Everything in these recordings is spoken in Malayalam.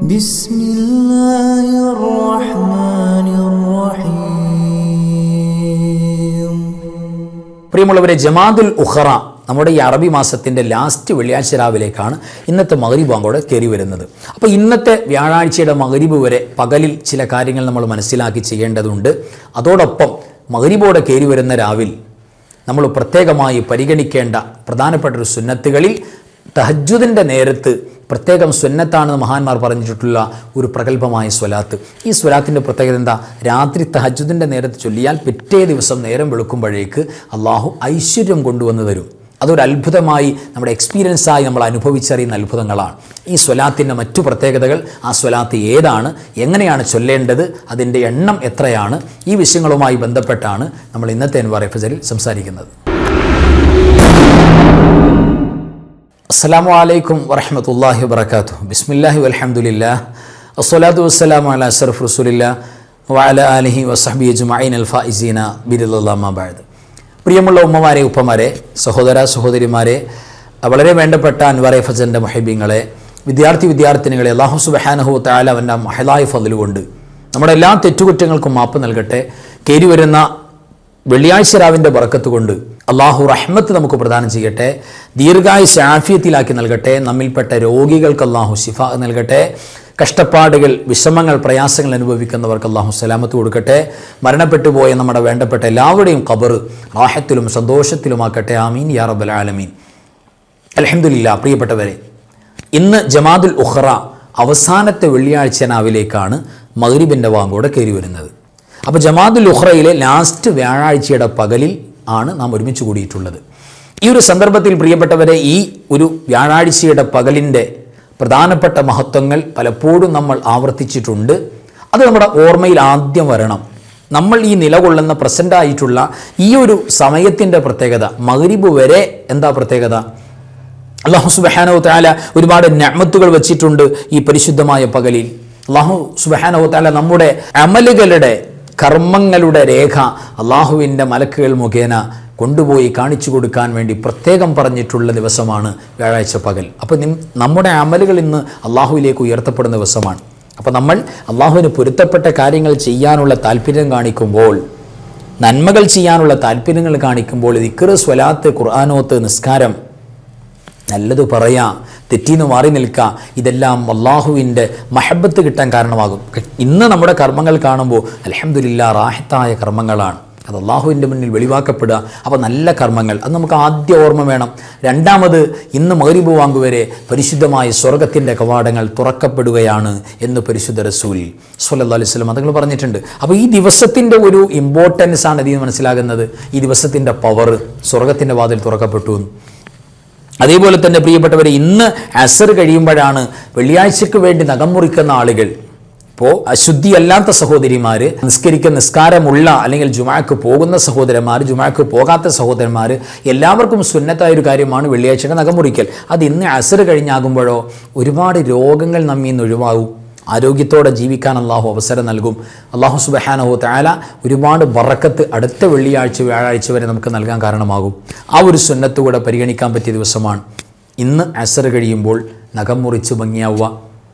بسم الله الرحمن الرحيم പ്രിയമുള്ളവരെ ജമാദുൽ ഉഖറ നമ്മുടെ ഈ അറബി മാസത്തിൻ്റെ ലാസ്റ്റ് വെള്ളിയാഴ്ച രാവിലേക്കാണ് ഇന്നത്തെ മകരീബ് അങ്ങോട്ട് കയറി വരുന്നത് അപ്പോൾ ഇന്നത്തെ വ്യാഴാഴ്ചയുടെ മകരീബ് വരെ പകലിൽ ചില കാര്യങ്ങൾ നമ്മൾ മനസ്സിലാക്കി ചെയ്യേണ്ടതുണ്ട് അതോടൊപ്പം മകരീബോടെ കയറി വരുന്ന രാവിൽ നമ്മൾ പ്രത്യേകമായി പരിഗണിക്കേണ്ട പ്രധാനപ്പെട്ട ഒരു സുന്നത്തുകളിൽ തഹജുദിൻ്റെ നേരത്ത് പ്രത്യേകം സുന്നത്താണെന്ന് മഹാന്മാർ പറഞ്ഞിട്ടുള്ള ഒരു പ്രഗത്ഭമായ സ്വലാത്ത് ഈ സ്വലാത്തിൻ്റെ പ്രത്യേകത എന്താ രാത്രി തഹജുദിൻ്റെ നേരത്ത് ചൊല്ലിയാൽ പിറ്റേ ദിവസം നേരം വെളുക്കുമ്പോഴേക്ക് അള്ളാഹു ഐശ്വര്യം കൊണ്ടുവന്ന് തരും അതൊരു അത്ഭുതമായി നമ്മുടെ എക്സ്പീരിയൻസായി നമ്മൾ അനുഭവിച്ചറിയുന്ന അത്ഭുതങ്ങളാണ് ഈ സ്വലാത്തിൻ്റെ മറ്റു പ്രത്യേകതകൾ ആ സ്വലാത്ത് ഏതാണ് എങ്ങനെയാണ് ചൊല്ലേണ്ടത് അതിൻ്റെ എണ്ണം എത്രയാണ് ഈ വിഷയങ്ങളുമായി ബന്ധപ്പെട്ടാണ് നമ്മൾ ഇന്നത്തെ എൻവാർ എഫസറിൽ സംസാരിക്കുന്നത് അസ്സാം വലൈക്കും വറഹമത്തല്ലാഹി വബർക്കാത്തു ബിസ്മില്ലാഹി വലഹമുല്ലാ അസ്സലാത്തു വസ്സലാമു അല അഷറഫ് റസൂലില്ല വഅല ആലിഹി വസഹബി അജ്മഈൻ അൽ ഫായിസീന ബിരുദല്ലാമാബാദ് പ്രിയമുള്ള ഉമ്മമാരെ ഉപ്പമാരെ സഹോദര സഹോദരിമാരെ വളരെ വേണ്ടപ്പെട്ട അൻവറെ ഫജൻ്റെ മൊഹബീങ്ങളെ വിദ്യാർത്ഥി വിദ്യാർത്ഥിനികളെ അള്ളാഹു സുബഹാനഹു താല അവൻ്റെ മഹലായ ഫതിലുകൊണ്ട് നമ്മുടെ എല്ലാ തെറ്റുകുറ്റങ്ങൾക്കും മാപ്പ് നൽകട്ടെ കയറി വരുന്ന വെള്ളിയാഴ്ച രാവിൻ്റെ ബറക്കത്ത് കൊണ്ട് അള്ളാഹു റഹ്മത്ത് നമുക്ക് പ്രദാനം ചെയ്യട്ടെ ദീർഘായുസ് ആഫിയത്തിലാക്കി നൽകട്ടെ നമ്മിൽപ്പെട്ട രോഗികൾക്ക് അള്ളാഹു ശിഫ നൽകട്ടെ കഷ്ടപ്പാടുകൾ വിഷമങ്ങൾ പ്രയാസങ്ങൾ അനുഭവിക്കുന്നവർക്ക് അള്ളാഹു സലാമത്ത് കൊടുക്കട്ടെ മരണപ്പെട്ടു പോയ നമ്മുടെ വേണ്ടപ്പെട്ട എല്ലാവരുടെയും ഖബർ റാഹത്തിലും സന്തോഷത്തിലുമാക്കട്ടെ ആമീൻ യാ റബ്ബൽ ആലമീൻ അലഹമില്ല പ്രിയപ്പെട്ടവരെ ഇന്ന് ജമാദുൽ ഉഖറ അവസാനത്തെ വെള്ളിയാഴ്ച രാവിലേക്കാണ് മഗ്രിബിൻ്റെ വാങ്കോടെ കയറി വരുന്നത് അപ്പോൾ ജമാദുൽ ഉഖ്റയിലെ ലാസ്റ്റ് വ്യാഴാഴ്ചയുടെ പകലിൽ ആണ് നാം ഒരുമിച്ച് കൂടിയിട്ടുള്ളത് ഈ ഒരു സന്ദർഭത്തിൽ പ്രിയപ്പെട്ടവരെ ഈ ഒരു വ്യാഴാഴ്ചയുടെ പകലിൻ്റെ പ്രധാനപ്പെട്ട മഹത്വങ്ങൾ പലപ്പോഴും നമ്മൾ ആവർത്തിച്ചിട്ടുണ്ട് അത് നമ്മുടെ ഓർമ്മയിൽ ആദ്യം വരണം നമ്മൾ ഈ നിലകൊള്ളുന്ന പ്രസൻ്റ് ആയിട്ടുള്ള ഈ ഒരു സമയത്തിൻ്റെ പ്രത്യേകത മഗ്രിബ് വരെ എന്താ പ്രത്യേകത അള്ളാഹു സുബഹാനോ താല ഒരുപാട് ഞമത്തുകൾ വെച്ചിട്ടുണ്ട് ഈ പരിശുദ്ധമായ പകലിൽ അള്ളാഹു സുബഹാനോ താല നമ്മുടെ അമലുകളുടെ കർമ്മങ്ങളുടെ രേഖ അള്ളാഹുവിൻ്റെ മലക്കുകൾ മുഖേന കൊണ്ടുപോയി കാണിച്ചു കൊടുക്കാൻ വേണ്ടി പ്രത്യേകം പറഞ്ഞിട്ടുള്ള ദിവസമാണ് വ്യാഴാഴ്ച പകൽ അപ്പോൾ നിം നമ്മുടെ അമലുകൾ ഇന്ന് അള്ളാഹുവിലേക്ക് ഉയർത്തപ്പെടുന്ന ദിവസമാണ് അപ്പോൾ നമ്മൾ അള്ളാഹുവിന് പൊരുത്തപ്പെട്ട കാര്യങ്ങൾ ചെയ്യാനുള്ള താല്പര്യം കാണിക്കുമ്പോൾ നന്മകൾ ചെയ്യാനുള്ള താല്പര്യങ്ങൾ കാണിക്കുമ്പോൾ ദിക്കറ് സ്വലാത്ത് ഖുർആാനോത്ത് നിസ്കാരം നല്ലത് പറയാ തെറ്റീന്ന് മാറി നിൽക്കുക ഇതെല്ലാം അള്ളാഹുവിൻ്റെ മഹബത്ത് കിട്ടാൻ കാരണമാകും ഇന്ന് നമ്മുടെ കർമ്മങ്ങൾ കാണുമ്പോൾ അലഹമില്ല റാഹത്തായ കർമ്മങ്ങളാണ് അത് അള്ളാഹുവിൻ്റെ മുന്നിൽ വെളിവാക്കപ്പെടുക അപ്പോൾ നല്ല കർമ്മങ്ങൾ അത് നമുക്ക് ആദ്യ ഓർമ്മ വേണം രണ്ടാമത് ഇന്ന് മകരിബ് വാങ്ങുവരെ പരിശുദ്ധമായ സ്വർഗത്തിൻ്റെ കവാടങ്ങൾ തുറക്കപ്പെടുകയാണ് എന്ന് പരിശുദ്ധ റസൂൽ സ്വല്ലല്ലാഹു അലൈഹി വസല്ലം അതുങ്ങൾ പറഞ്ഞിട്ടുണ്ട് അപ്പോൾ ഈ ദിവസത്തിൻ്റെ ഒരു ഇമ്പോർട്ടൻസ് ആണ് ഇതിന് മനസ്സിലാകുന്നത് ഈ ദിവസത്തിൻ്റെ പവർ സ്വർഗത്തിൻ്റെ വാതിൽ തുറക്കപ്പെട്ടു എന്ന്. അതേപോലെ തന്നെ പ്രിയപ്പെട്ടവരെ ഇന്ന് അസർ കഴിയുമ്പോഴാണ് വെള്ളിയാഴ്ചക്ക് വേണ്ടി നഖം മുറിക്കുന്ന ആളുകൾ ഇപ്പോൾ അശുദ്ധിയല്ലാത്ത സഹോദരിമാർ നിസ്കരിക്കുന്ന നിസ്കാരമുള്ള അല്ലെങ്കിൽ ജുമാക്ക് പോകുന്ന സഹോദരന്മാർ ജുമാക്ക് പോകാത്ത സഹോദരന്മാർ എല്ലാവർക്കും സുന്നത്തായ ഒരു കാര്യമാണ് വെള്ളിയാഴ്ചയുടെ നഖം മുറിക്കൽ അത് ഇന്ന് അസർ കഴിഞ്ഞാകുമ്പോഴോ ഒരുപാട് രോഗങ്ങൾ നമ്മിൽ നിന്ന് ഒഴിവാകും ആരോഗ്യത്തോടെ ജീവിക്കാൻ അള്ളാഹു അവസരം നൽകും അള്ളാഹു സുബഹാനഹു താല ഒരുപാട് ബറക്കത്ത് അടുത്ത വെള്ളിയാഴ്ച വ്യാഴാഴ്ച വരെ നമുക്ക് നൽകാൻ കാരണമാകും ആ ഒരു സുന്നത്ത് കൂടെ പരിഗണിക്കാൻ പറ്റിയ ദിവസമാണ് ഇന്ന് അസർ കഴിയുമ്പോൾ നഖം മുറിച്ച് ഭംഗിയാവുക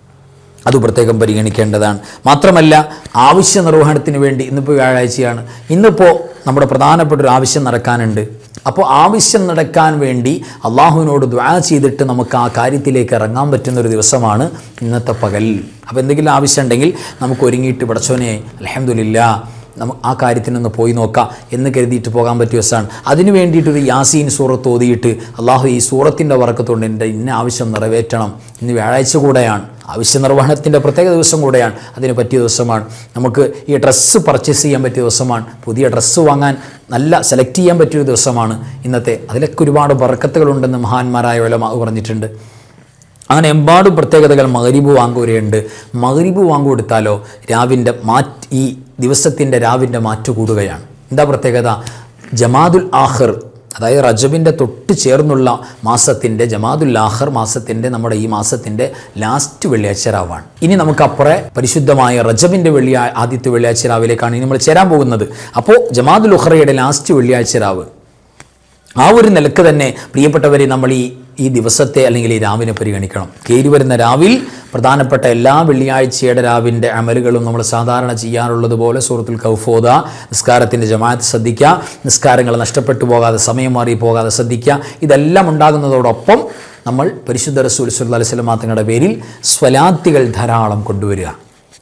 അത് പ്രത്യേകം പരിഗണിക്കേണ്ടതാണ് മാത്രമല്ല ആവശ്യ നിർവഹണത്തിന് വേണ്ടി ഇന്നിപ്പോൾ വ്യാഴാഴ്ചയാണ് ഇന്നിപ്പോൾ നമ്മുടെ പ്രധാനപ്പെട്ട ഒരു ആവശ്യം നടക്കാനുണ്ട് അപ്പോൾ ആവശ്യം നടക്കാൻ വേണ്ടി അള്ളാഹുവിനോട് ദ്വാ ചെയ്തിട്ട് നമുക്ക് ആ കാര്യത്തിലേക്ക് ഇറങ്ങാൻ പറ്റുന്ന ഒരു ദിവസമാണ് ഇന്നത്തെ പകൽ അപ്പോൾ എന്തെങ്കിലും ആവശ്യം ഉണ്ടെങ്കിൽ നമുക്ക് ഒരുങ്ങിയിട്ട് പടച്ചോനെ അലഹമില്ല നമുക്ക് ആ കാര്യത്തിനൊന്ന് പോയി നോക്കാം എന്ന് കരുതിയിട്ട് പോകാൻ പറ്റിയ ദിവസമാണ് അതിന് വേണ്ടിയിട്ടൊരു യാസീൻ സൂറത്ത് ഓതിയിട്ട് അള്ളാഹു ഈ സൂറത്തിൻ്റെ വർക്കത്തുകൊണ്ട് എൻ്റെ ഇന്ന ആവശ്യം നിറവേറ്റണം ഇന്ന് വ്യാഴാഴ്ച കൂടെയാണ് ആവശ്യ നിർവഹണത്തിൻ്റെ പ്രത്യേക ദിവസം കൂടെയാണ് അതിന് പറ്റിയ ദിവസമാണ് നമുക്ക് ഈ ഡ്രസ്സ് പർച്ചേസ് ചെയ്യാൻ പറ്റിയ ദിവസമാണ് പുതിയ ഡ്രസ്സ് വാങ്ങാൻ നല്ല സെലക്ട് ചെയ്യാൻ പറ്റിയ ദിവസമാണ് ഇന്നത്തെ അതിലൊക്കെ ഒരുപാട് ബർക്കത്തുകളുണ്ടെന്ന് മഹാന്മാരായ ഉലമാ പറഞ്ഞിട്ടുണ്ട് അങ്ങനെ എമ്പാടും പ്രത്യേകതകൾ മകരിബ് വാങ്ങുവരെയുണ്ട് മകരിബ് വാങ്ങു കൊടുത്താലോ രാവിൻ്റെ മാറ്റ് ഈ ദിവസത്തിൻ്റെ രാവിൻ്റെ മാറ്റ് കൂടുകയാണ് എന്താ പ്രത്യേകത ജമാദുൽ ആഖിർ അതായത് റജബിൻ്റെ തൊട്ട് ചേർന്നുള്ള മാസത്തിൻ്റെ ജമാദുൽ ആഖിർ മാസത്തിൻ്റെ നമ്മുടെ ഈ മാസത്തിൻ്റെ ലാസ്റ്റ് വെള്ളിയാഴ്ച രാവാണ് ഇനി നമുക്കപ്പുറേ പരിശുദ്ധമായ റജബിൻ്റെ വെള്ളിയാ ആദ്യത്തെ വെള്ളിയാഴ്ച രാവിലേക്കാണ് ഇനി നമ്മൾ ചേരാൻ പോകുന്നത് അപ്പോൾ ജമാദുൽ ഉഖറയുടെ ലാസ്റ്റ് വെള്ളിയാഴ്ച രാവ് ആ ഒരു നിലക്ക് തന്നെ പ്രിയപ്പെട്ടവരെ നമ്മൾ ഈ ഈ ദിവസത്തെ അല്ലെങ്കിൽ ഈ രാവിനെ പരിഗണിക്കണം കയറി വരുന്ന രാവിൽ പ്രധാനപ്പെട്ട എല്ലാ വെള്ളിയാഴ്ചയുടെ രാവിൻ്റെ അമലുകളും നമ്മൾ സാധാരണ ചെയ്യാറുള്ളത് പോലെ സൂറത്തുൽ കൗഫോദ നിസ്കാരത്തിൻ്റെ ജമാഅത്ത് ശ്രദ്ധിക്കുക നിസ്കാരങ്ങൾ നഷ്ടപ്പെട്ടു പോകാതെ സമയം മാറി പോകാതെ ശ്രദ്ധിക്കുക ഇതെല്ലാം ഉണ്ടാകുന്നതോടൊപ്പം നമ്മൾ പരിശുദ്ധ റസൂൽ സല്ലല്ലാഹു അലൈഹി വസല്ലം തങ്ങളുടെ പേരിൽ സ്വലാത്തികൾ ധാരാളം കൊണ്ടുവരിക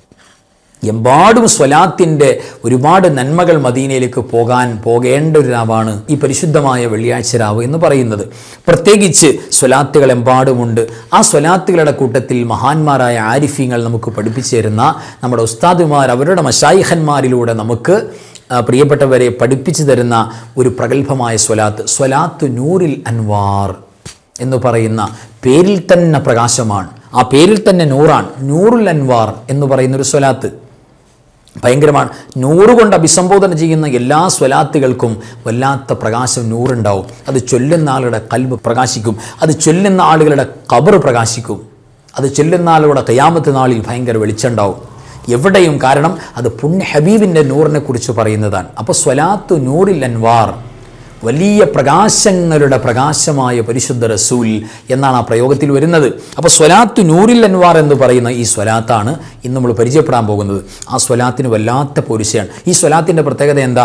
എമ്പാടും സ്വലാത്തിൻ്റെ ഒരുപാട് നന്മകൾ മദീനയിലേക്ക് പോകാൻ പോകേണ്ട ഒരു രാവാണ് ഈ പരിശുദ്ധമായ വെള്ളിയാഴ്ച രാവ് എന്ന് പറയുന്നത് പ്രത്യേകിച്ച് സ്വലാത്തുകൾ എമ്പാടുമുണ്ട് ആ സ്വലാത്തുകളുടെ കൂട്ടത്തിൽ മഹാന്മാരായ ആരിഫ്യങ്ങൾ നമുക്ക് പഠിപ്പിച്ചു തരുന്ന നമ്മുടെ ഉസ്താദുമാർ അവരുടെ മഷായിഹന്മാരിലൂടെ നമുക്ക് ആ, പ്രിയപ്പെട്ടവരെ പഠിപ്പിച്ചു തരുന്ന ഒരു പ്രഗത്ഭമായ സ്വലാത്ത് സ്വലാത്ത് നൂറിൽ അൻവാർ എന്ന് പറയുന്ന പേരിൽ തന്നെ പ്രകാശമാണ് ആ പേരിൽ തന്നെ നൂറാൻ നൂറുൽ അൻവാർ എന്ന് പറയുന്ന ഒരു സ്വലാത്ത് ഭയങ്കരമാണ് നൂറ് കൊണ്ട് അഭിസംബോധന ചെയ്യുന്ന എല്ലാ സ്വലാത്തുകൾക്കും വല്ലാത്ത പ്രകാശം നൂറുണ്ടാവും അത് ചൊല്ലുന്ന ആളുടെ കൽബ് പ്രകാശിക്കും അത് ചൊല്ലുന്ന ആളുകളുടെ കബർ പ്രകാശിക്കും അത് ചൊല്ലുന്ന ആളുകളുടെ കയ്യാമത്ത് നാളിൽ ഭയങ്കര വെളിച്ചുണ്ടാവും എവിടെയും കാരണം അത് പുണ്യ ഹബീബിൻ്റെ നൂറിനെ കുറിച്ച് പറയുന്നതാണ് അപ്പോൾ സ്വലാത്തു നൂറിൽ അൻവാർ വലിയ പ്രകാശങ്ങളുടെ പ്രകാശമായ പരിശുദ്ധ റസൂൽ എന്നാണ് ആ പ്രയോഗത്തിൽ വരുന്നത് അപ്പോൾ സ്വലാത്തു നൂറിൽ അൻവാർ എന്ന് പറയുന്ന ഈ സ്വലാത്താണ് ഇന്ന് നമ്മൾ പരിചയപ്പെടാൻ പോകുന്നത് ആ സ്വലാത്തിന് വല്ലാത്ത പൊരിശയാണ് ഈ സ്വലാത്തിൻ്റെ പ്രത്യേകത എന്താ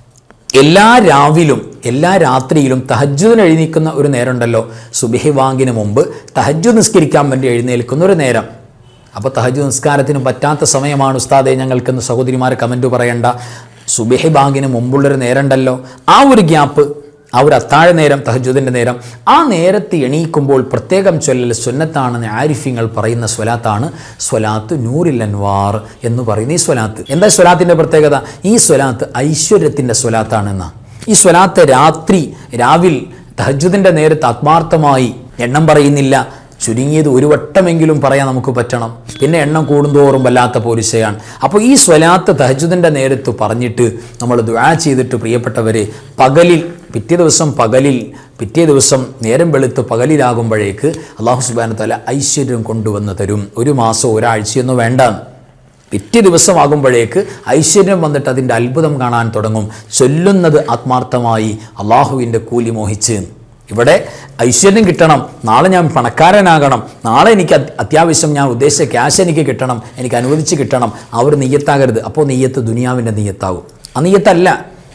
എല്ലാ രാവിലും എല്ലാ രാത്രിയിലും തഹജ്ജുദിന് എഴുന്നേൽക്കുന്ന ഒരു നേരമുണ്ടല്ലോ സുബിഹി വാങ്ങിന് മുമ്പ് തഹജ്ജു നിസ്കരിക്കാൻ വേണ്ടി എഴുന്നേൽക്കുന്ന ഒരു നേരം അപ്പോൾ തഹജ്ജു നിസ്കാരത്തിന് പറ്റാത്ത സമയമാണ് ഉസ്താദെ ഞങ്ങൾക്കെന്ന് സഹോദരിമാർ കമൻറ്റ് പറയണ്ട സുബിഹി ബാങ്കിന് മുമ്പുള്ളൊരു നേരമുണ്ടല്ലോ ആ ഒരു ഗ്യാപ്പ് ആ ഒരു അത്താഴ നേരം തഹജുദിൻ്റെ നേരം ആ നേരത്ത് എണീക്കുമ്പോൾ പ്രത്യേകം ചൊല്ലൽ സുന്നത്താണെന്ന് ആരിഫ്യങ്ങൾ പറയുന്ന സ്വലാത്താണ് സ്വലാത്ത് നൂറിൽ അൻവാർ എന്ന് പറയുന്ന ഈ സ്വലാത്ത് എന്താ സ്വലാത്തിൻ്റെ പ്രത്യേകത ഈ സ്വലാത്ത് ഐശ്വര്യത്തിൻ്റെ സ്വലാത്താണെന്ന ഈ സ്വലാത്ത് രാത്രി രാവിൽ തഹജുദിൻ്റെ നേരത്ത് ആത്മാർത്ഥമായി എണ്ണം പറയുന്നില്ല ചുരുങ്ങിയത് ഒരു വട്ടമെങ്കിലും പറയാൻ നമുക്ക് പറ്റണം പിന്നെ എണ്ണം കൂടുന്തോറും വല്ലാത്ത പോലീസയാണ് അപ്പോൾ ഈ സ്വലാത്ത് തഹജുദിൻ്റെ നേരത്ത് പറഞ്ഞിട്ട് നമ്മൾ ദുആ ചെയ്തിട്ട് പ്രിയപ്പെട്ടവരെ പകലിൽ പിറ്റേ ദിവസം പകലിൽ പിറ്റേ ദിവസം നേരം വെളുത്ത് പകലിലാകുമ്പോഴേക്ക് അള്ളാഹു സുബാന തല ഐശ്വര്യം കൊണ്ടുവന്ന് തരും ഒരു മാസം ഒരാഴ്ചയൊന്നും വേണ്ട പിറ്റേ ദിവസമാകുമ്പോഴേക്ക് ഐശ്വര്യം വന്നിട്ട് അതിൻ്റെ അത്ഭുതം കാണാൻ തുടങ്ങും ചൊല്ലുന്നത് ആത്മാർത്ഥമായി അള്ളാഹുവിൻ്റെ കൂലി മോഹിച്ച് ഇവിടെ ഐശ്വര്യം കിട്ടണം നാളെ ഞാൻ പണക്കാരനാകണം നാളെ എനിക്ക് അത് അത്യാവശ്യം ഞാൻ ഉദ്ദേശിച്ച ക്യാഷ് എനിക്ക് കിട്ടണം എനിക്ക് അനുവദിച്ച് കിട്ടണം ആ ഒരു നെയ്യത്താകരുത് അപ്പോൾ നെയ്യത്ത് ദുനിയാവിൻ്റെ നെയ്യത്താവും ആ നെയ്യത്തല്ല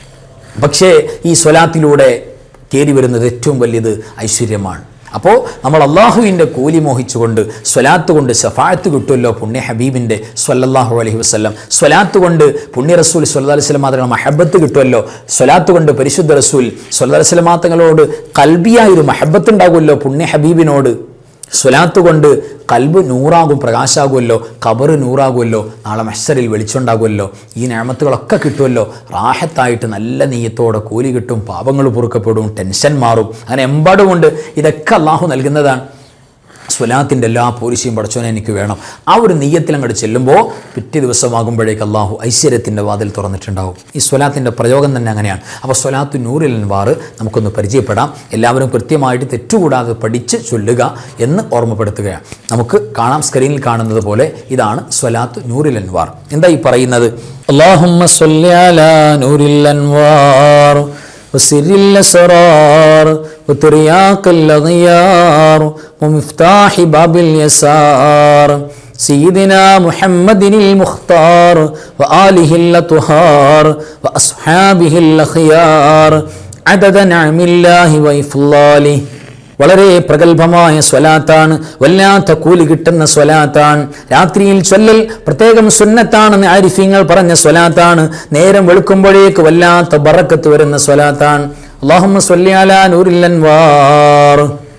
പക്ഷേ ഈ സ്വലാത്തിലൂടെ കയറി വരുന്നത് ഏറ്റവും വലിയത് ഐശ്വര്യമാണ് അപ്പോൾ നമ്മൾ അള്ളാഹുവിൻ്റെ കൂലി മോഹിച്ചുകൊണ്ട് സ്വലാത്ത് കൊണ്ട് ഷഫായത്ത് കിട്ടുമല്ലോ പുണ്യ ഹബീബിൻ്റെ സ്വല്ലല്ലാഹു അലൈഹി വസ്ലം സ്വലാത്ത് കൊണ്ട് പുണ്യ റസൂൽ സ്വല്ലാ അലൈഹി സ്വലം മാത്രം മഹബത്ത് കിട്ടുമല്ലോ സ്വലാത്ത് കൊണ്ട് പരിശുദ്ധ റസൂൽ സ്വല്ലാ അലൈഹി സ്വലം മാത്രങ്ങളോട് കൽബിയായ ഒരു മഹബത്ത് ഉണ്ടാകുമല്ലോ പുണ്യ ഹബീബിനോട് സ്വലാത്ത് കൊണ്ട് കൽബ് നൂറാകും പ്രകാശാകുമല്ലോ കബറ് നൂറാകുമല്ലോ നാളെ മത്സരിൽ വെളിച്ചുണ്ടാകുമല്ലോ ഈ ഞാമത്തുകളൊക്കെ കിട്ടുമല്ലോ റാഹത്തായിട്ട് നല്ല നെയ്യത്തോടെ കൂലി കിട്ടും പാപങ്ങൾ പൊറുക്കപ്പെടും ടെൻഷൻ മാറും അങ്ങനെ എമ്പാടുമുണ്ട് ഇതൊക്കെ അള്ളാഹു നൽകുന്നതാണ് സ്വലാത്തിൻ്റെ എല്ലാ പോലീസിയും പഠിച്ചോനെ എനിക്ക് വേണം ആ ഒരു നെയ്യത്തിൽ അങ്ങോട്ട് ചെല്ലുമ്പോൾ പിറ്റേ ദിവസമാകുമ്പോഴേക്ക് അള്ളാഹു ഐശ്വര്യത്തിൻ്റെ വാതിൽ തുറന്നിട്ടുണ്ടാവും ഈ സ്വലാത്തിൻ്റെ പ്രയോഗം തന്നെ അങ്ങനെയാണ് അപ്പോൾ സ്വലാത്തു നൂറിൽ വാറ് നമുക്കൊന്ന് പരിചയപ്പെടാം എല്ലാവരും കൃത്യമായിട്ട് തെറ്റുകൂടാതെ പഠിച്ച് ചൊല്ലുക എന്ന് ഓർമ്മപ്പെടുത്തുകയാണ് നമുക്ക് കാണാം സ്ക്രീനിൽ കാണുന്നത് പോലെ ഇതാണ് സ്വലാത്ത് നൂറിൽ അൻവാർ എന്താ ഈ പറയുന്നത് അള്ളാഹുമ്മ നൂറിൽ അൻവാർ وسر الأسرار وترياق الأغيار ومفتاح باب اليسار سيدنا محمد المختار وآله الأطهار وأصحابه الأخيار عدد نعم الله وإفضاله വളരെ പ്രഗത്ഭമായ സ്വലാത്താണ് വല്ലാത്ത കൂലി കിട്ടുന്ന സ്വലാത്താണ് രാത്രിയിൽ ചൊല്ലൽ പ്രത്യേകം സുന്നത്താണെന്ന് ആരിഫ്യങ്ങൾ പറഞ്ഞ സ്വലാത്താണ് നേരം വെളുക്കുമ്പോഴേക്ക് വല്ലാത്ത ബറക്കത്ത് വരുന്ന സ്വലാത്താണ് അള്ളാഹുമ്മ സ്വല്ലിയാല നൂറില്ലൻവാർ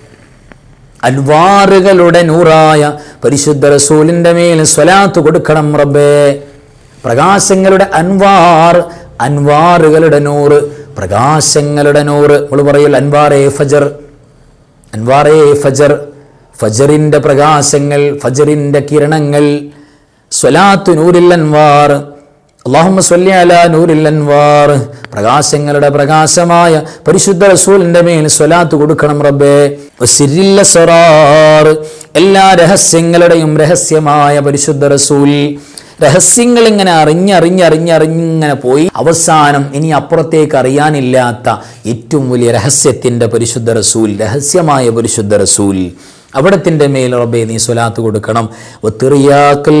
അൻവാറുകളുടെ നൂറായ പരിശുദ്ധ റസൂലിന്റെ മേൽ സ്വലാത്ത് കൊടുക്കണം റബ്ബേ പ്രകാശങ്ങളുടെ അൻവാർ അൻവാറുകളുടെ നൂറ് പ്രകാശങ്ങളുടെ നൂറ് നമ്മൾ പറയൽ അൻവാറേ ഫജർ അൻവാറേ ഫജർ ഫജറിൻ്റെ പ്രകാശങ്ങൾ ഫജറിൻ്റെ കിരണങ്ങൾ സ്വലാത്തു നൂരിൽ അൻവാർ അള്ളാഹുമ്മ സ്വല്ലി അലാ നൂരിൽ അൻവാർ പ്രകാശങ്ങളുടെ പ്രകാശമായ പരിശുദ്ധ റസൂലിന്റെ മേൽ സ്വലാത്ത് കൊടുക്കണം റബ്ബേ വസിരില്ല സറാർ എല്ലാ രഹസ്യങ്ങളുടെയും രഹസ്യമായ പരിശുദ്ധ റസൂൽ രഹസ്യങ്ങൾ ഇങ്ങനെ അറിഞ്ഞറിഞ്ഞറിഞ്ഞറിഞ്ഞിങ്ങനെ പോയി അവസാനം ഇനി അപ്പുറത്തേക്ക് അറിയാനില്ലാത്ത ഏറ്റവും വലിയ രഹസ്യത്തിൻ്റെ പരിശുദ്ധ റസൂൽ രഹസ്യമായ പരിശുദ്ധ റസൂൽ അവിടത്തിൻ്റെ മേൽ റബ്ബെ നീ സ്വലാത്ത് കൊടുക്കണം ഒത്തിറിയാക്കൽ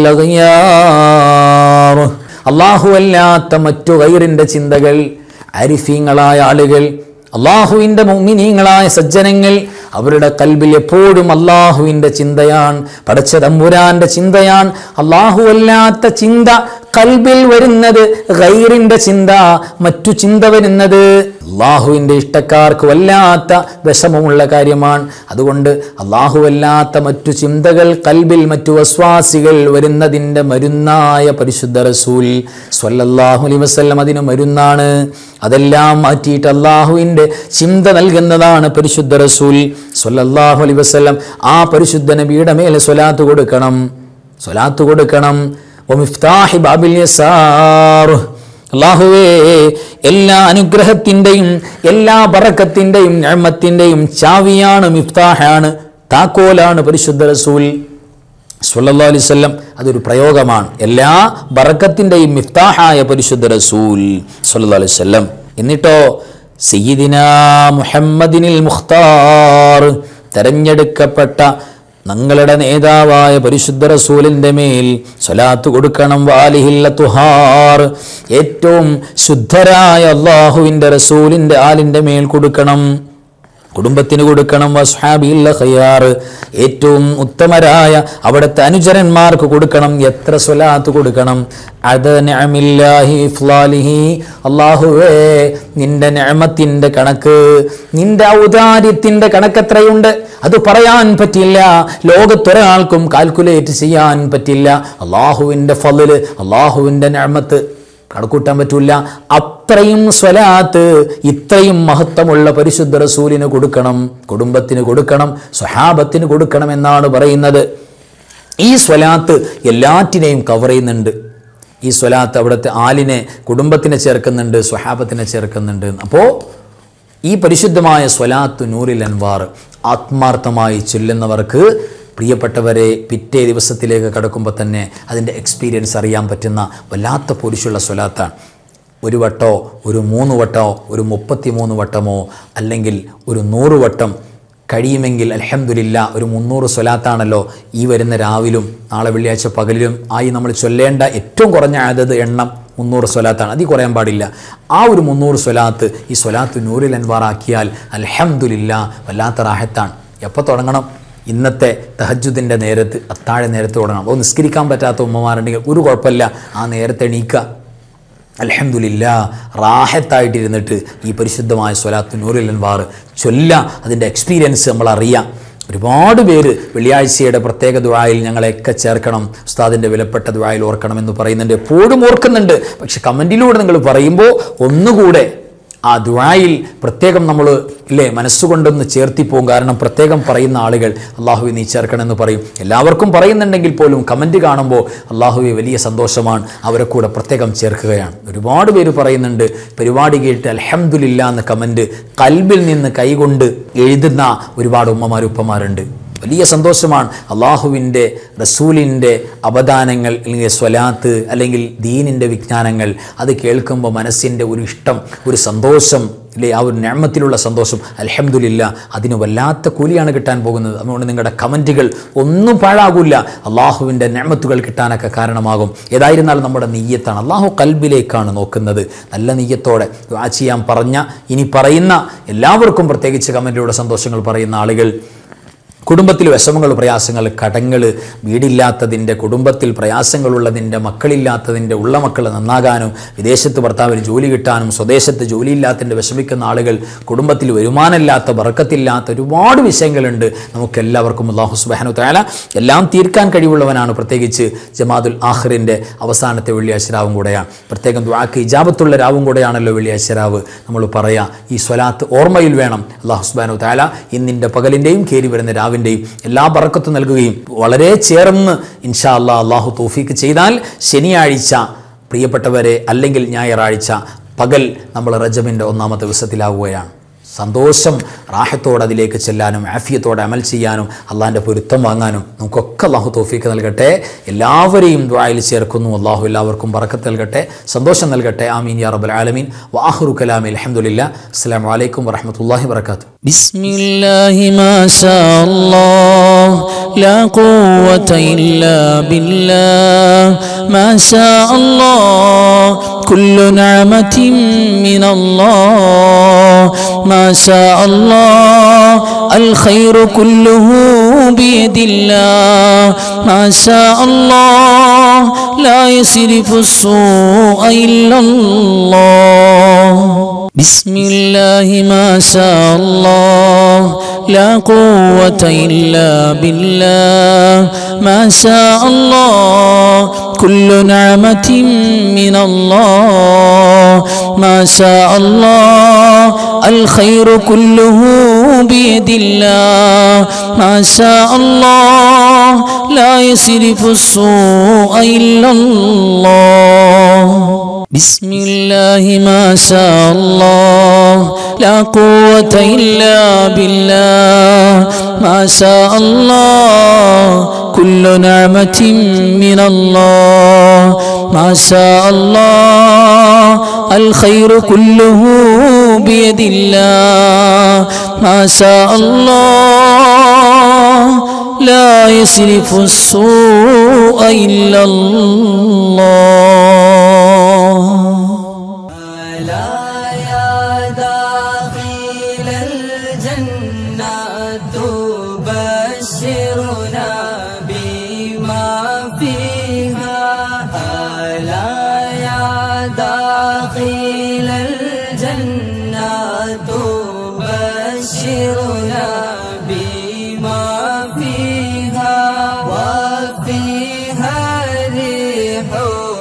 അള്ളാഹു അല്ലാത്ത മറ്റു ഗൈറിൻ്റെ ചിന്തകൾ അരിഫീങ്ങളായ ആളുകൾ അള്ളാഹുവിൻ്റെ മുമിനീങ്ങളായ സജ്ജനങ്ങൾ അവരുടെ കൽബിൽ എപ്പോഴും അള്ളാഹുവിൻ്റെ ചിന്തയാണ് പടച്ച തമ്പുരാന്റെ ചിന്തയാണ് അള്ളാഹു അല്ലാത്ത ചിന്ത കൽബിൽ വരുന്നത് ഗൈറിൻ്റെ ചിന്ത മറ്റു ചിന്ത വരുന്നത് അള്ളാഹുവിൻ്റെ ഇഷ്ടക്കാർക്ക് വല്ലാത്ത വിഷമമുള്ള കാര്യമാണ് അതുകൊണ്ട് അള്ളാഹുവല്ലാത്ത മറ്റു ചിന്തകൾ കൽബിൽ മറ്റു വസ്വാസികൾ വരുന്നതിൻ്റെ മരുന്നായ പരിശുദ്ധ റസൂൽ സ്വല്ലല്ലാഹു അലൈഹി വസല്ലം അതിന് മരുന്നാണ് അതെല്ലാം മാറ്റിയിട്ട് അള്ളാഹുവിൻ്റെ ചിന്ത നൽകുന്നതാണ് പരിശുദ്ധ റസൂൽ സ്വല്ലല്ലാഹു അലൈഹി വസല്ലം ആ പരിശുദ്ധ നബിയുടെ മേലെ സ്വലാത്ത് കൊടുക്കണം സ്വലാത്ത് കൊടുക്കണം ഒമിഫ്താഹി ബാബിൽ യസാർ അള്ളാഹുവേ എല്ലാ അനുഗ്രഹത്തിൻ്റെയും എല്ലാ ബറക്കത്തിൻ്റെയും ഞമ്മത്തിൻ്റെയും ചാവിയാണ് മിഫ്താഹാണ് താക്കോലാണ് പരിശുദ്ധ റസൂൽ സല്ലല്ലാഹു അലൈഹി വസല്ലം അതൊരു പ്രയോഗമാണ് എല്ലാ ബറക്കത്തിൻ്റെയും മിഫ്താഹായ പരിശുദ്ധ റസൂൽ സല്ലല്ലാഹു അലൈഹി വസല്ലം എന്നിട്ടോ സയ്യിദിന മുഹമ്മദിനിൽ മുഖ്താർ തെരഞ്ഞെടുക്കപ്പെട്ട ഞങ്ങളുടെ നേതാവായ പരിശുദ്ധ റസൂലിൻ്റെ മേൽ സ്വലാത്ത് കൊടുക്കണം വാലിഹില്ല തുഹാർ ഏറ്റവും ശുദ്ധരായ അള്ളാഹുവിൻ്റെ റസൂലിൻ്റെ ആലിൻ്റെ മേൽ കൊടുക്കണം കുടുംബത്തിന് കൊടുക്കണം വസ്ഹാബില്ല ഖയ്യാർ ഏറ്റവും ഉത്തമരായ അവിടുത്തെ അനുചരന്മാർക്ക് കൊടുക്കണം എത്ര സ്വലാത്ത് കൊടുക്കണം അത് നഅമില്ലാഹി ഇഫ്ലാലിഹി അള്ളാഹുവേ നിന്റെ നഅമത്തിൻ്റെ കണക്ക് നിന്റെ ഔദാര്യത്തിൻ്റെ കണക്ക് എത്രയുണ്ട് അത് പറയാൻ പറ്റില്ല ലോകത്തൊരാൾക്കും കാൽക്കുലേറ്റ് ചെയ്യാൻ പറ്റില്ല അള്ളാഹുവിൻ്റെ ഫലില് അള്ളാഹുവിൻ്റെ നഅമത്ത് കണക്കൂട്ടാൻ പറ്റൂല അത്രയും സ്വലാത്ത് ഇത്രയും മഹത്വമുള്ള പരിശുദ്ധ റസൂലിന് കൊടുക്കണം കുടുംബത്തിന് കൊടുക്കണം സ്വഹാബത്തിന് കൊടുക്കണം എന്നാണ് പറയുന്നത് ഈ സ്വലാത്ത് എല്ലാറ്റിനെയും കവർ ചെയ്യുന്നുണ്ട് ഈ സ്വലാത്ത് അവിടുത്തെ ആലിനെ കുടുംബത്തിനെ ചേർക്കുന്നുണ്ട് സ്വഹാബത്തിനെ ചേർക്കുന്നുണ്ട് അപ്പോൾ ഈ പരിശുദ്ധമായ സ്വലാത്ത് നൂറിൽ അൻവാർ ആത്മാർത്ഥമായി ചൊല്ലുന്നവർക്ക് പ്രിയപ്പെട്ടവരെ പിറ്റേ ദിവസത്തിലേക്ക് കടക്കുമ്പോൾ തന്നെ അതിൻ്റെ എക്സ്പീരിയൻസ് അറിയാൻ പറ്റുന്ന വല്ലാത്ത പൊരിശുള്ള സ്വലാത്താണ് ഒരു വട്ടോ ഒരു മൂന്ന് വട്ടോ ഒരു മുപ്പത്തി മൂന്ന് വട്ടമോ അല്ലെങ്കിൽ ഒരു നൂറ് വട്ടം കഴിയുമെങ്കിൽ അലഹമില്ല ഒരു മുന്നൂറ് സ്വലാത്താണല്ലോ ഈ വരുന്ന രാവിലും നാളെ വെള്ളിയാഴ്ച പകലിലും ആയി നമ്മൾ ചൊല്ലേണ്ട ഏറ്റവും കുറഞ്ഞ അതത് എണ്ണം മുന്നൂറ് സ്വലാത്താണ് അതിൽ കുറയാൻ പാടില്ല ആ ഒരു മുന്നൂറ് സ്വലാത്ത് ഈ സ്വലാത്ത് നൂറിൽ അൻവാറാക്കിയാൽ അലഹമില്ല വല്ലാത്ത റാഹത്താണ് എപ്പോൾ തുടങ്ങണം ഇന്നത്തെ തഹജുദിൻ്റെ നേരത്ത് അത്താഴ നേരത്ത് തുടങ്ങണം അപ്പോൾ നിസ്കരിക്കാൻ പറ്റാത്ത ഉമ്മമാരുണ്ടെങ്കിൽ ഒരു കുഴപ്പമില്ല ആ നേരത്തെ എണീക്കുക അലഹമുല്ല റാഹത്തായിട്ടിരുന്നിട്ട് ഈ പരിശുദ്ധമായ സ്വലാത്ത് നൂറിൽ അൻവാർ ചൊല്ല അതിൻ്റെ എക്സ്പീരിയൻസ് നമ്മൾ അറിയാം ഒരുപാട് പേര് വെള്ളിയാഴ്ചയുടെ പ്രത്യേക ദുഴായിൽ ഞങ്ങളെയൊക്കെ ചേർക്കണം ഉസ്താദിൻ്റെ വിലപ്പെട്ട ദുഴായിൽ ഓർക്കണം എന്ന് പറയുന്നുണ്ട് എപ്പോഴും ഓർക്കുന്നുണ്ട് പക്ഷെ കമൻറ്റിലൂടെ നിങ്ങൾ പറയുമ്പോൾ ഒന്നുകൂടെ ആ ദുആയിൽ പ്രത്യേകം നമ്മൾ ഇല്ലേ മനസ്സുകൊണ്ടൊന്ന് ചേർത്തിപ്പോവും കാരണം പ്രത്യേകം പറയുന്ന ആളുകൾ അള്ളാഹുവെ നീ ചേർക്കണമെന്ന് പറയും എല്ലാവർക്കും പറയുന്നുണ്ടെങ്കിൽ പോലും കമൻറ്റ് കാണുമ്പോൾ അള്ളാഹുവെ വലിയ സന്തോഷമാണ് അവരെ കൂടെ പ്രത്യേകം ചേർക്കുകയാണ് ഒരുപാട് പേര് പറയുന്നുണ്ട് പരിപാടി കേട്ട് അലഹമുല്ല എന്ന കമൻറ്റ് കൽബിൽ നിന്ന് കൈകൊണ്ട് എഴുതുന്ന ഒരുപാട് ഉമ്മമാർ ഉപ്പമാരുണ്ട് വലിയ സന്തോഷമാണ് അള്ളാഹുവിൻ്റെ റസൂലിൻ്റെ അവദാനങ്ങൾ അല്ലെങ്കിൽ സ്വലാത്ത് അല്ലെങ്കിൽ ദീനിൻ്റെ വിജ്ഞാനങ്ങൾ അത് കേൾക്കുമ്പോൾ മനസ്സിൻ്റെ ഒരു ഇഷ്ടം ഒരു സന്തോഷം ഇല്ലേ ആ ഒരു ഞാമത്തിലുള്ള സന്തോഷം അലഹമുല്ല അതിന് വല്ലാത്ത കൂലിയാണ് കിട്ടാൻ പോകുന്നത് അതുകൊണ്ട് നിങ്ങളുടെ കമൻറ്റുകൾ ഒന്നും പാഴാകില്ല അള്ളാഹുവിൻ്റെ ഞാമത്തുകൾ കിട്ടാനൊക്കെ കാരണമാകും ഏതായിരുന്നാലും നമ്മുടെ നെയ്യത്താണ് അള്ളാഹു കൽബിലേക്കാണ് നോക്കുന്നത് നല്ല നെയ്യത്തോടെ ദുആ ചെയ്യാൻ പറഞ്ഞ ഇനി പറയുന്ന എല്ലാവർക്കും പ്രത്യേകിച്ച് കമൻറ്റിലൂടെ സന്തോഷങ്ങൾ പറയുന്ന ആളുകൾ കുടുംബത്തിൽ വിഷമങ്ങൾ പ്രയാസങ്ങൾ കടങ്ങൾ വീടില്ലാത്തതിൻ്റെ കുടുംബത്തിൽ പ്രയാസങ്ങളുള്ളതിൻ്റെ മക്കളില്ലാത്തതിൻ്റെ ഉള്ള മക്കൾ നന്നാകാനും വിദേശത്ത് ഭർത്താവിന് ജോലി കിട്ടാനും സ്വദേശത്ത് ജോലിയില്ലാത്തതിൻ്റെ വിഷമിക്കുന്ന ആളുകൾ കുടുംബത്തിൽ വരുമാനമില്ലാത്ത ബർക്കത്തില്ലാത്ത ഒരുപാട് വിഷയങ്ങളുണ്ട് നമുക്കെല്ലാവർക്കും അള്ളാഹു സുബാനു താല എല്ലാം തീർക്കാൻ കഴിവുള്ളവനാണ് പ്രത്യേകിച്ച് ജമാദുൽ ആഖിറിൻ്റെ അവസാനത്തെ വെള്ളിയാഴ്ച രാവും കൂടെയാണ് പ്രത്യേകം ദ്വാക്ക് ഇജാബത്തുള്ള രാവും കൂടെയാണല്ലോ വെള്ളിയാഴ്ച രാവ് നമ്മൾ പറയാം ഈ സ്വലാത്ത് ഓർമ്മയിൽ വേണം അള്ളാഹു സുബാനു താല ഇന്നിൻ്റെ പകലിൻ്റെയും കയറി വരുന്ന രാവിൻ്റെയും എല്ലാ ബറക്കത്തും നൽകുകയും വളരെ ചേർന്ന് ഇൻഷാ അല്ലാ അള്ളാഹു തോഫീക്ക് ചെയ്താൽ ശനിയാഴ്ച പ്രിയപ്പെട്ടവരെ അല്ലെങ്കിൽ ഞായറാഴ്ച പകൽ നമ്മൾ റജബിൻ്റെ ഒന്നാമത്തെ ദിവസത്തിലാവുകയാണ് സന്തോഷം റാഹത്തോടെ അതിലേക്ക് ചെല്ലാനും ആഫിയത്തോടെ അമൽ ചെയ്യാനും അള്ളാഹിൻ്റെ പൊരുത്തം വാങ്ങാനും നമുക്കൊക്കെ അള്ളാഹു തോഫീക്ക് നൽകട്ടെ എല്ലാവരെയും ദ്വായിൽ ചേർക്കുന്നു അള്ളാഹു എല്ലാവർക്കും പറക്കത്ത് നൽകട്ടെ സന്തോഷം നൽകട്ടെ ആമീൻ യാ റബ്ബൽ ആലമീൻ വാഹുറു കലാമി അലഹമുല്ല അസ്സാം വലൈക്കും വറഹമത്തല്ലാഹി വർക്കാത്തു بسم الله ما شاء الله لا قوة إلا بالله ما شاء الله كل نعمة من الله ما شاء الله الخير كله بيد الله ما شاء الله لا يصرف السوء إلا الله بسم الله ما شاء الله لا قوة إلا بالله ما شاء الله كل نعمة من الله ما شاء الله الخير كله بيد الله ما شاء الله لا يصرف السوء إلا الله بسم الله ما شاء الله لا قوة إلا بالله ما شاء الله كل نعمة من الله ما شاء الله الخير كله بيد الله ما شاء الله لا يصرف السوء إلا الله ألا يا داخل الجنة تبشرنا بما فيها ألا يا داخل الجنة تبشرنا بما فيها وفيها ريح